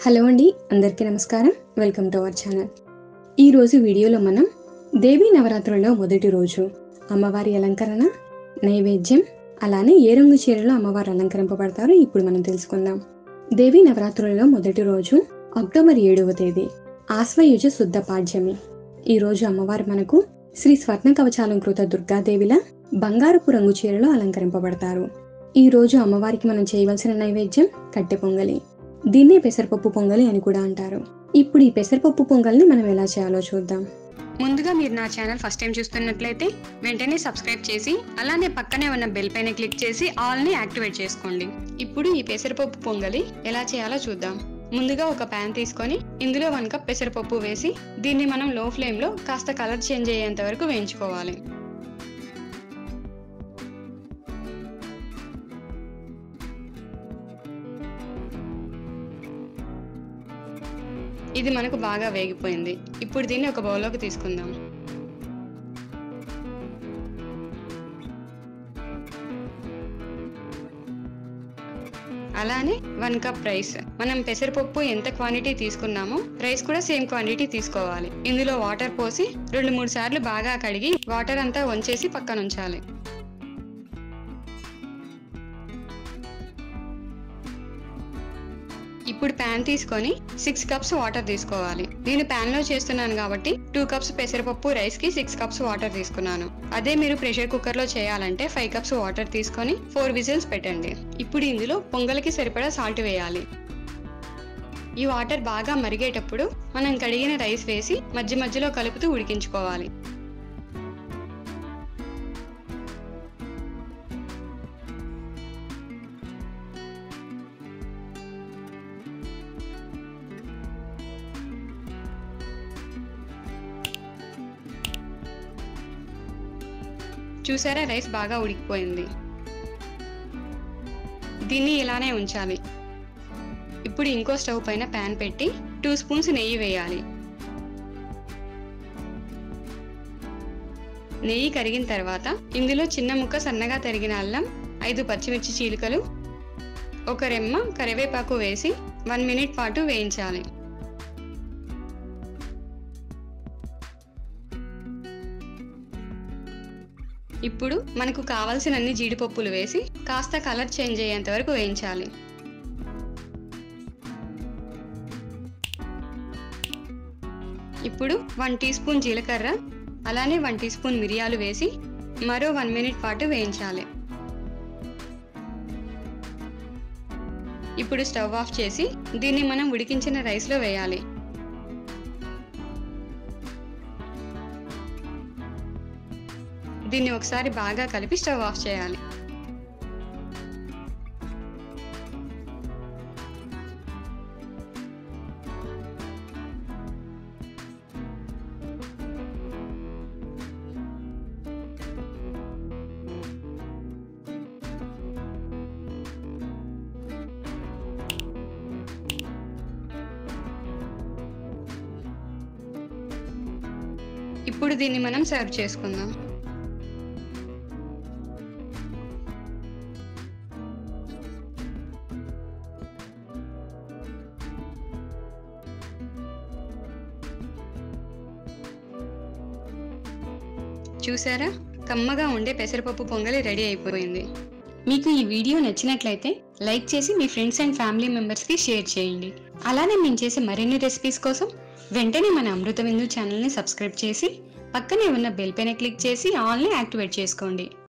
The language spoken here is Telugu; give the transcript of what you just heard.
హలో అండి అందరికీ నమస్కారం వెల్కమ్ టు అవర్ ఛానల్ ఈరోజు వీడియోలో మనం దేవీ నవరాత్రుల్లో మొదటి రోజు అమ్మవారి అలంకరణ నైవేద్యం అలానే ఏ రంగు చీరలో అమ్మవారు అలంకరింపబడతారో ఇప్పుడు మనం తెలుసుకుందాం దేవీ నవరాత్రులలో మొదటి రోజు అక్టోబర్ ఏడవ తేదీ ఆశ్వయుజ శుద్ధ పాడ్యమి ఈ రోజు అమ్మవారు మనకు శ్రీ స్వర్ణ కవచాలంకృత దుర్గాదేవిలా బంగారపు రంగు చీరలో అలంకరింపబడతారు ఈ రోజు అమ్మవారికి మనం చేయవలసిన నైవేద్యం కట్టె పొంగలి దీన్నే పెసరపప్పు పొంగలి అని కూడా అంటారు ఇప్పుడు ఈ పెసరపప్పు పొంగల్ని మనం ఎలా చేయాలో చూద్దాం ముందుగా మీరు నా ఛానల్ ఫస్ట్ టైం చూస్తున్నట్లయితే వెంటనే సబ్స్క్రైబ్ చేసి అలానే పక్కనే ఉన్న బెల్ పైన క్లిక్ చేసి ఆల్ ని యాక్టివేట్ చేసుకోండి ఇప్పుడు ఈ పెసరపప్పు పొంగలి ఎలా చేయాలో చూద్దాం ముందుగా ఒక ప్యాన్ తీసుకొని ఇందులో వన్ కప్ పెసరపప్పు వేసి దీన్ని మనం లో ఫ్లేమ్ లో కాస్త కలర్ చేంజ్ అయ్యేంత వరకు వేయించుకోవాలి ఇది మనకు బాగా వేగిపోయింది ఇప్పుడు దీన్ని ఒక బౌల్లోకి తీసుకుందాం అలానే వన్ కప్ రైస్ మనం పెసరపప్పు ఎంత క్వాంటిటీ తీసుకున్నామో రైస్ కూడా సేమ్ క్వాంటిటీ తీసుకోవాలి ఇందులో వాటర్ పోసి రెండు మూడు సార్లు బాగా కడిగి వాటర్ అంతా వంచేసి పక్కన ఉంచాలి ఇప్పుడు ప్యాన్ తీసుకొని సిక్స్ కప్స్ వాటర్ తీసుకోవాలి నేను ప్యాన్ లో చేస్తున్నాను కాబట్టి టూ కప్స్ పెసరపప్పు రైస్ కి సిక్స్ కప్స్ వాటర్ తీసుకున్నాను అదే మీరు ప్రెషర్ కుక్కర్ లో చేయాలంటే ఫైవ్ కప్స్ వాటర్ తీసుకొని ఫోర్ విజిల్స్ పెట్టండి ఇప్పుడు ఇందులో పొంగల్కి సరిపడా సాల్ట్ వేయాలి ఈ వాటర్ బాగా మరిగేటప్పుడు మనం కడిగిన రైస్ వేసి మధ్య మధ్యలో కలుపుతూ ఉడికించుకోవాలి చూసారా రైస్ బాగా ఉడికిపోయింది దీన్ని ఇలానే ఉంచాలి ఇప్పుడు ఇంకో స్టవ్ పైన ప్యాన్ పెట్టి టూ స్పూన్స్ నెయ్యి వేయాలి నెయ్యి కరిగిన తర్వాత ఇందులో చిన్న ముక్క సన్నగా తరిగిన అల్లం ఐదు పచ్చిమిర్చి చీలికలు ఒక రెమ్మ కరివేపాకు వేసి వన్ మినిట్ పాటు వేయించాలి ఇప్పుడు మనకు కావాల్సినన్ని జీడిపప్పులు వేసి కాస్త కలర్ చేంజ్ అయ్యేంత వరకు వేయించాలి ఇప్పుడు వన్ టీ స్పూన్ జీలకర్ర అలానే వన్ టీ స్పూన్ మిరియాలు వేసి మరో వన్ మినిట్ పాటు వేయించాలి ఇప్పుడు స్టవ్ ఆఫ్ చేసి దీన్ని మనం ఉడికించిన రైస్లో వేయాలి దీన్ని ఒకసారి బాగా కలిపి స్టవ్ ఆఫ్ చేయాలి ఇప్పుడు దీన్ని మనం సర్వ్ చేసుకుందాం చూసారా కమ్మగా ఉండే పెసరపప్పు పొంగలి రెడీ అయిపోయింది మీకు ఈ వీడియో నచ్చినట్లయితే లైక్ చేసి మీ ఫ్రెండ్స్ అండ్ ఫ్యామిలీ మెంబర్స్కి షేర్ చేయండి అలానే మేము చేసే మరిన్ని రెసిపీస్ కోసం వెంటనే మన అమృత విందు ఛానల్ని సబ్స్క్రైబ్ చేసి పక్కనే ఉన్న బెల్ పైన క్లిక్ చేసి ఆల్ని యాక్టివేట్ చేసుకోండి